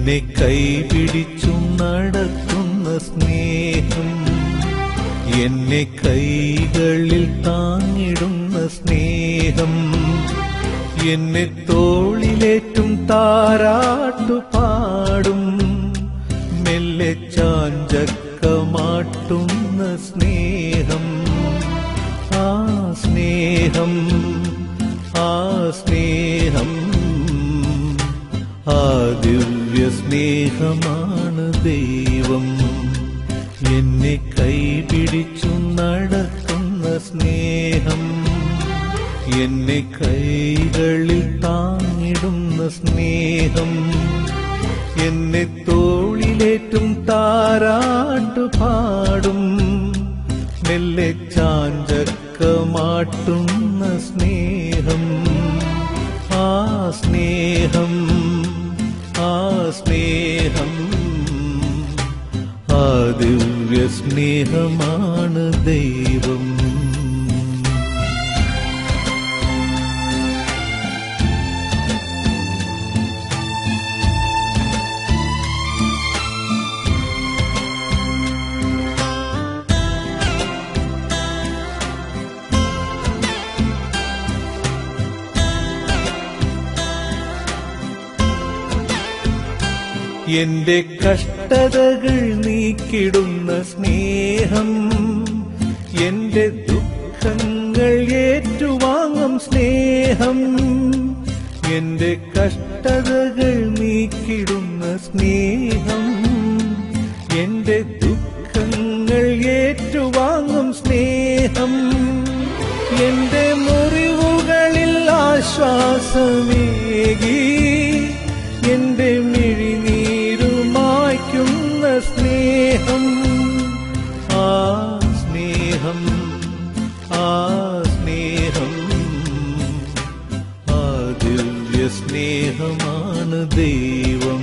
എന്നെ കൈപിടിച്ചു നടത്തുന്ന സ്നേഹം എന്നെ കൈകളിൽ താങ്ങിടുന്ന സ്നേഹം എന്നെ തോളിലേറ്റും താരാട്ടു പാടും മെല്ലെ ചാഞ്ചക്കമാട്ടുന്ന സ്നേഹം ആ സ്നേഹം ആ സ്നേഹം ആ ദിവ്യ സ്നേഹമാണ് ദൈവം എന്നെ കൈപിടിച്ചു നടത്തുന്ന സ്നേഹം എന്നെ കൈകളിൽ താങ്ങിടുന്ന സ്നേഹം എന്നെ തോളിലേറ്റും താരാട്ടു പാടും മെല്ലെ ചാഞ്ചക്കമാട്ടുന്ന സ്നേഹം ആ സ്നേഹം ആ സ്നേഹം ആ ദിവ്യ സ്നേഹമാണ് ദൈവം എന്റെ കഷ്ടതകൾ നീക്കിടുന്ന സ്നേഹം എന്റെ ദുഃഖങ്ങൾ ഏറ്റുവാങ്ങും സ്നേഹം എന്റെ കഷ്ടതകൾ നീക്കിടുന്ന സ്നേഹം എന്റെ ദുഃഖങ്ങൾ ഏറ്റുവാങ്ങും സ്നേഹം എന്റെ മുറിവുകളിൽ ആശ്വാസമേകി എന്റെ മിഴിനീരുമായ്ക്കുന്ന സ്നേഹം ആ സ്നേഹം ആ സ്നേഹം ആ ദിവ്യ സ്നേഹമാണ് ദൈവം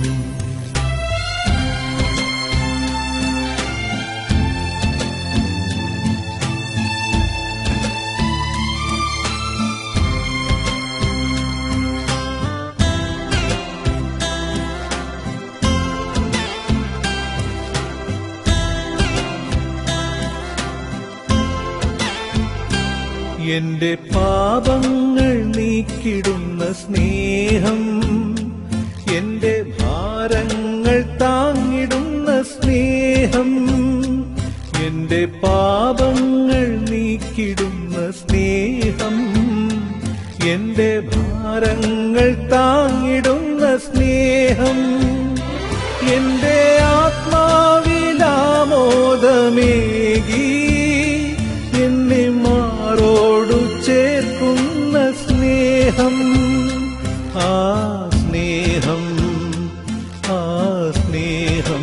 എന്റെ പാപങ്ങൾ നീക്കിടുന്ന സ്നേഹം എന്റെ ഭാരങ്ങൾ താങ്ങിടുന്ന സ്നേഹം എന്റെ പാപങ്ങൾ നീക്കിടുന്ന സ്നേഹം എന്റെ ഭാരങ്ങൾ താങ്ങിടുന്ന സ്നേഹം എന്റെ ആത്മാവിലാമോദമേകി എന്നെ മാറോടു ചേർക്കുന്ന സ്നേഹം ആ സ്നേഹം ആ സ്നേഹം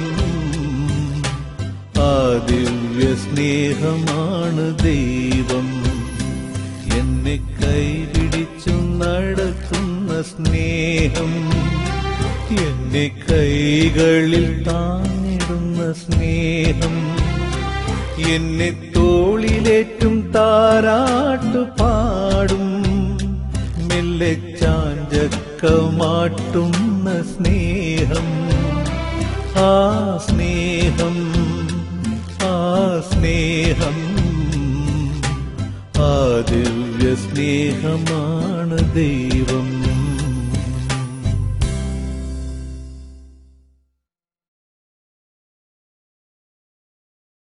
ആ ദിവ്യ സ്നേഹമാണ് ദൈവം എന്നെ കൈപിടിച്ചു നടത്തുന്ന സ്നേഹം എന്നെ കൈകളിൽ താങ്ങിടുന്ന സ്നേഹം എന്നെ തോളിലേറ്റും താരാട്ടു പാടും മെല്ലെ ചാഞ്ചക്കമാട്ടുന്ന സ്നേഹം ആ സ്നേഹം ആ സ്നേഹം ആ ദിവ്യ സ്നേഹമാണ് ദൈവം